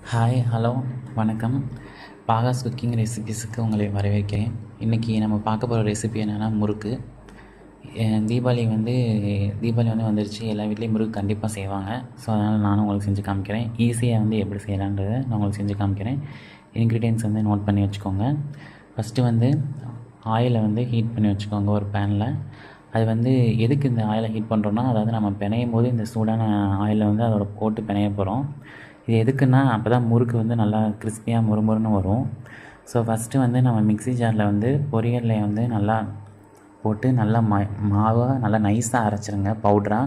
hi hello வணக்கம் பாகாஸ் cooking ரெசிபீஸுக்கு உங்களை வரவேற்கிறேன் இன்றைக்கி நம்ம பார்க்க போகிற ரெசிபி என்னென்னா முறுக்கு அஹ் தீபாவளி வந்து தீபாவளி வந்து வந்துருச்சு எல்லா வீட்லேயும் முறுக்கு கண்டிப்பாக செய்வாங்க ஸோ அதனால் நானும் உங்களுக்கு செஞ்சு காமிக்கிறேன் ஈஸியாக வந்து எப்படி செய்யலான்றதை நான் உங்களுக்கு செஞ்சு காமிக்கிறேன் இன்க்ரீடியன்ஸ் வந்து நோட் பண்ணி வச்சுக்கோங்க ஃபஸ்ட்டு வந்து ஆயிலை வந்து ஹீட் பண்ணி வச்சுக்கோங்க ஒரு பேனில் அது வந்து எதுக்கு இந்த ஆயிலை ஹீட் பண்ணுறோன்னா அதாவது நம்ம பிணையும் போது இந்த சூடான ஆயிலை வந்து அதோட போட்டு பிணைய போகிறோம் இது எதுக்குன்னா அப்போ தான் முறுக்கு வந்து நல்லா கிறிஸ்பியாக முறுமுறுன்னு வரும் ஸோ ஃபஸ்ட்டு வந்து நம்ம மிக்ஸி ஜாரில் வந்து பொரியலில் வந்து நல்லா போட்டு நல்லா மா மாவாக நல்லா நைஸாக அரைச்சிருங்க பவுட்ராக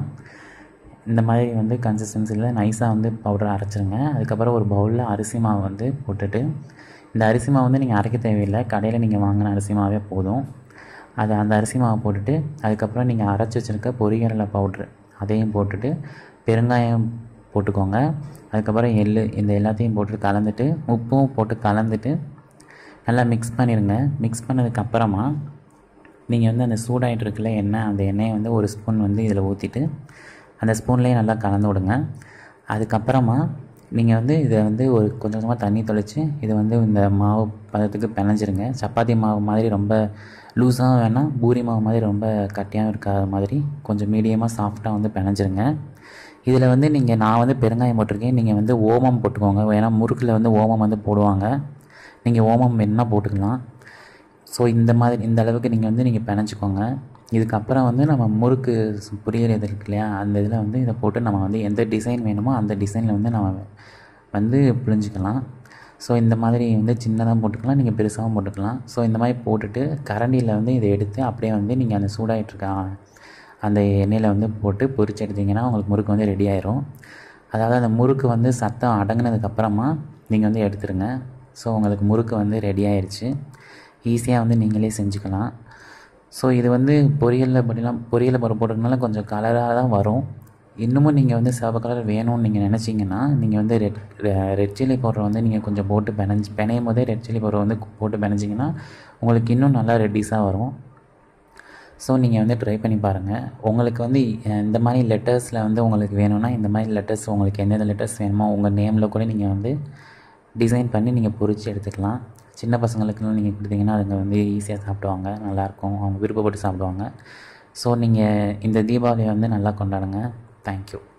இந்த மாதிரி வந்து கன்சிஸ்டன்சியில் நைஸாக வந்து பவுடரை அரைச்சிருங்க அதுக்கப்புறம் ஒரு பவுலில் அரிசி மாவு வந்து போட்டுட்டு இந்த அரிசி மாவு வந்து நீங்கள் அரைக்க தேவையில்லை கடையில் நீங்கள் வாங்கின அரிசி மாவே போதும் அது அந்த அரிசி மாவை போட்டுட்டு அதுக்கப்புறம் நீங்கள் அரைச்சி வச்சுருக்க பொரிகடலை பவுட்ரு அதையும் போட்டுட்டு பெருங்காயம் போட்டுக்கோங்க அதுக்கப்புறம் எள் இந்த எல்லாத்தையும் போட்டு கலந்துட்டு உப்பும் போட்டு கலந்துட்டு நல்லா மிக்ஸ் பண்ணிடுங்க மிக்ஸ் பண்ணதுக்கப்புறமா நீங்கள் வந்து அந்த சூடாகிட்டு இருக்குல்ல எண்ணெய் அந்த எண்ணெயை வந்து ஒரு ஸ்பூன் வந்து இதில் ஊற்றிட்டு அந்த ஸ்பூன்லேயே நல்லா கலந்து விடுங்க அதுக்கப்புறமா நீங்கள் வந்து இதை வந்து ஒரு கொஞ்சம் கொஞ்சமாக தண்ணி தொளிச்சு இதை வந்து இந்த மாவு பதத்துக்கு பிணைஞ்சிருங்க சப்பாத்தி மாவு மாதிரி ரொம்ப லூஸாகவும் வேணாம் பூரி மாவு மாதிரி ரொம்ப கட்டியாகவும் இருக்காத மாதிரி கொஞ்சம் மீடியமாக சாஃப்டாக வந்து பிணைஞ்சிருங்க இதில் வந்து நீங்கள் நான் வந்து பெருங்காயம் போட்டிருக்கேன் நீங்கள் வந்து ஓமம் போட்டுக்கோங்க ஏன்னா முறுக்கில் வந்து ஓமம் வந்து போடுவாங்க நீங்கள் ஓமம் வேணுன்னா போட்டுக்கலாம் ஸோ இந்த மாதிரி இந்த அளவுக்கு நீங்கள் வந்து நீங்கள் பிணைச்சிக்கோங்க இதுக்கப்புறம் வந்து நம்ம முறுக்கு புரியற இது இருக்கு இல்லையா அந்த இதில் வந்து இதை போட்டு நம்ம வந்து எந்த டிசைன் வேணுமோ அந்த டிசைனில் வந்து நம்ம வந்து புழிஞ்சிக்கலாம் ஸோ இந்த மாதிரி வந்து சின்னதாக போட்டுக்கலாம் நீங்கள் பெருசாகவும் போட்டுக்கலாம் ஸோ இந்த மாதிரி போட்டுட்டு கரண்டியில் வந்து இதை எடுத்து அப்படியே வந்து நீங்கள் அந்த சூடாகிட்ருக்க அந்த எண்ணெயில் வந்து போட்டு பொரிச்சு எடுத்தீங்கன்னா உங்களுக்கு முறுக்கு வந்து ரெடி ஆயிரும் அதாவது அந்த முறுக்கு வந்து சத்தம் அடங்கினதுக்கப்புறமா நீங்கள் வந்து எடுத்துருங்க ஸோ உங்களுக்கு முறுக்கு வந்து ரெடி ஆயிடுச்சு ஈஸியாக வந்து நீங்களே செஞ்சுக்கலாம் ஸோ இது வந்து பொரியலில் பண்ணிலாம் பொரியலில் போட போடுறதுனால கொஞ்சம் கலராக தான் வரும் இன்னமும் நீங்கள் வந்து சிவப்பு கலர் வேணும்னு நீங்கள் நினச்சிங்கன்னா நீங்கள் வந்து ரெட் ரெட் சில்லி பவுடர் வந்து நீங்கள் கொஞ்சம் போட்டு பிணைஞ்சி பிணையும் போதே ரெட் சில்லி பவுடர் வந்து போட்டு பிணைஞ்சிங்கன்னா உங்களுக்கு இன்னும் நல்லா ரெட்டிஸாக வரும் ஸோ நீங்கள் வந்து ட்ரை பண்ணி பாருங்கள் உங்களுக்கு வந்து இந்த மாதிரி லெட்டர்ஸில் வந்து உங்களுக்கு வேணும்னா இந்த மாதிரி லெட்டர்ஸ் உங்களுக்கு எந்தெந்த லெட்டர்ஸ் வேணுமோ உங்கள் நேமில் கூட நீங்கள் வந்து டிசைன் பண்ணி நீங்கள் பொறிச்சு எடுத்துக்கலாம் சின்ன பசங்களுக்குலாம் நீங்கள் கொடுத்தீங்கன்னா அதுங்க வந்து ஈஸியாக சாப்பிடுவாங்க நல்லாயிருக்கும் அவங்க விருப்பப்பட்டு சாப்பிடுவாங்க ஸோ நீங்கள் இந்த தீபாவளியை வந்து நல்லா கொண்டாடுங்க தேங்க்யூ